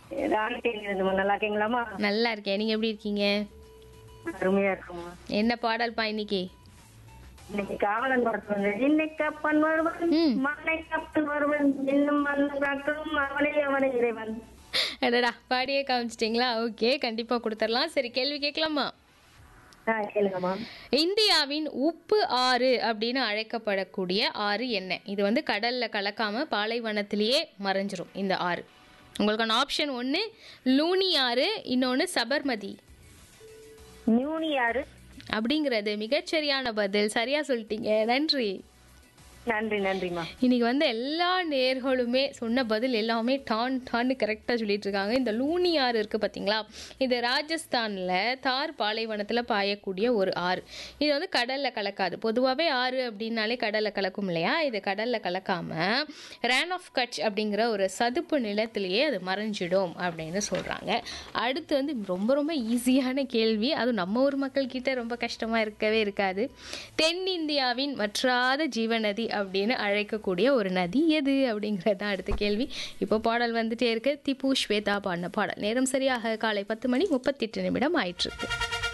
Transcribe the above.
ராணிட்டேங்கிறதுமா நல்லா இருக்கீங்களாம்மா நல்லா இருக்கேன் நீங்க எப்படி இருக்கீங்க அருமையா இருக்குமா என்ன பாடல்பா இன்னைக்கு இன்னைக்கு காவலன் படத்துல வந்து இன்னைக்கு கப்பன் வருவன் ம். மண்ணை கப்பன் வருவன் இன்னும் மண்ணை காக்கும் அவனே அவனே இறைவன் அடடா பாடியே காமிச்சிட்டிங்களா ஓகே கண்டிப்பா கொடுத்துடலாம் சரி கேள்வி கேட்கலாமா ஆ கேளுங்கம்மா இந்தியாவின் உப்பு ஆறு அப்படின்னு அழைக்கப்படக்கூடிய ஆறு என்ன இது வந்து கடல்ல கலக்காம பாலைவனத்திலேயே மறைஞ்சிரும் இந்த ஆறு உங்களுக்கான ஆப்ஷன் ஒன்று லூனி ஆறு இன்னொன்று சபர்மதி நியூனியாரு அப்படிங்கிறது மிகச்சரியான பதில் சரியா சொல்லிட்டீங்க நன்றி நன்றி நன்றிம்மா இன்னைக்கு வந்து எல்லா நேர்களுமே சொன்ன பதில் எல்லாமே டான் டான்னு கரெக்டாக சொல்லிட்டு இருக்காங்க இந்த லூனி ஆறு இருக்குது பார்த்தீங்களா இது ராஜஸ்தானில் தார் பாலைவனத்தில் பாயக்கூடிய ஒரு ஆறு இது வந்து கடலில் கலக்காது பொதுவாகவே ஆறு அப்படின்னாலே கடலில் கலக்கும் இல்லையா இது கடலில் கலக்காமல் ரேன் ஆஃப் கட்ச் அப்படிங்கிற ஒரு சதுப்பு நிலத்திலேயே அது மறைஞ்சிடும் அப்படின்னு சொல்கிறாங்க அடுத்து வந்து ரொம்ப ரொம்ப ஈஸியான கேள்வி அதுவும் நம்ம ஊர் மக்கள் கிட்ட ரொம்ப கஷ்டமாக இருக்கவே இருக்காது தென்னிந்தியாவின் வற்றாத ஜீவநதி அப்படின்னு அழைக்கக்கூடிய ஒரு நதி எது அப்படிங்கிறது தான் அடுத்த கேள்வி இப்போ பாடல் வந்துட்டே இருக்கு திப்பு ஸ்வேதா பாடின பாடல் நேரம் சரியாக காலை பத்து மணி முப்பத்தெட்டு நிமிடம் ஆயிட்டு இருக்கு